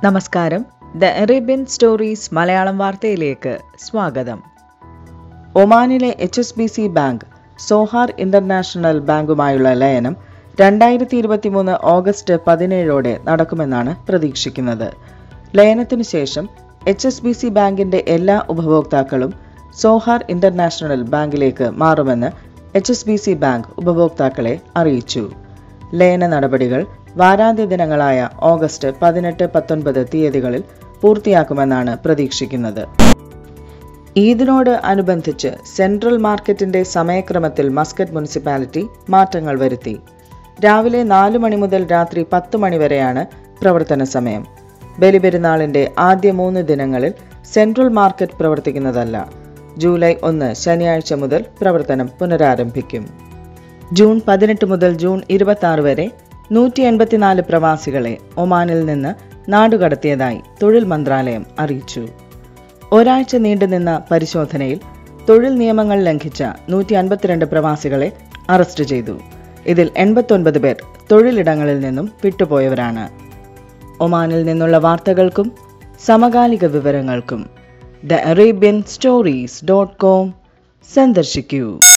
നമസ്കാരം the Arabian stories Malayalam വാർത്തയിലേക്ക് സ്വാഗതം ഒമാനിലെ H S B C bank Sohar international ബാങ്കുമായുള്ള ലയനം രണ്ടായിരത്തി ഇരുപത്തിമൂന്ന് ഓഗസ്റ്റ് പതിനേഴോടെ നടക്കുമെന്നാണ് പ്രതീക്ഷിക്കുന്നത് ലയനത്തിനു ശേഷം എച്ച് എസ് ബി സി ബാങ്കിന്റെ എല്ലാ ഉപഭോക്താക്കളും സോഹാർ ഇന്റർനാഷണൽ ബാങ്കിലേക്ക് മാറുമെന്ന് H S B C bank ഉപഭോക്താക്കളെ അറിയിച്ചു ലയന നടപടികൾ വാരാന്ത്യ ദിനങ്ങളായ ഓഗസ്റ്റ് പതിനെട്ട് പത്തൊൻപത് തീയതികളിൽ പൂർത്തിയാക്കുമെന്നാണ് പ്രതീക്ഷിക്കുന്നത് ഈദിനോട് അനുബന്ധിച്ച് സെൻട്രൽ മാർക്കറ്റിന്റെ സമയക്രമത്തിൽ മസ്കറ്റ് മുനിസിപ്പാലിറ്റി മാറ്റങ്ങൾ വരുത്തി രാവിലെ നാല് മണി മുതൽ രാത്രി പത്ത് മണി വരെയാണ് പ്രവർത്തന സമയം ബലിപെരുന്നാളിന്റെ ആദ്യ മൂന്ന് ദിനങ്ങളിൽ സെൻട്രൽ മാർക്കറ്റ് പ്രവർത്തിക്കുന്നതല്ല ജൂലൈ ഒന്ന് ശനിയാഴ്ച മുതൽ പ്രവർത്തനം പുനരാരംഭിക്കും ജൂൺ പതിനെട്ട് മുതൽ ജൂൺ ഇരുപത്തി ആറ് വരെ നൂറ്റി എൺപത്തിനാല് പ്രവാസികളെ ഒമാനിൽ നിന്ന് നാടുകടത്തിയതായി തൊഴിൽ മന്ത്രാലയം അറിയിച്ചു ഒരാഴ്ച നീണ്ടുനിന്ന പരിശോധനയിൽ തൊഴിൽ നിയമങ്ങൾ ലംഘിച്ച നൂറ്റി അൻപത്തിരണ്ട് പ്രവാസികളെ അറസ്റ്റ് ചെയ്തു ഇതിൽ എൺപത്തൊൻപത് പേർ തൊഴിലിടങ്ങളിൽ നിന്നും വിട്ടുപോയവരാണ് ഒമാനിൽ നിന്നുള്ള വാർത്തകൾക്കും സമകാലിക വിവരങ്ങൾക്കും the Arabian stories dot com സന്ദർശിക്കൂ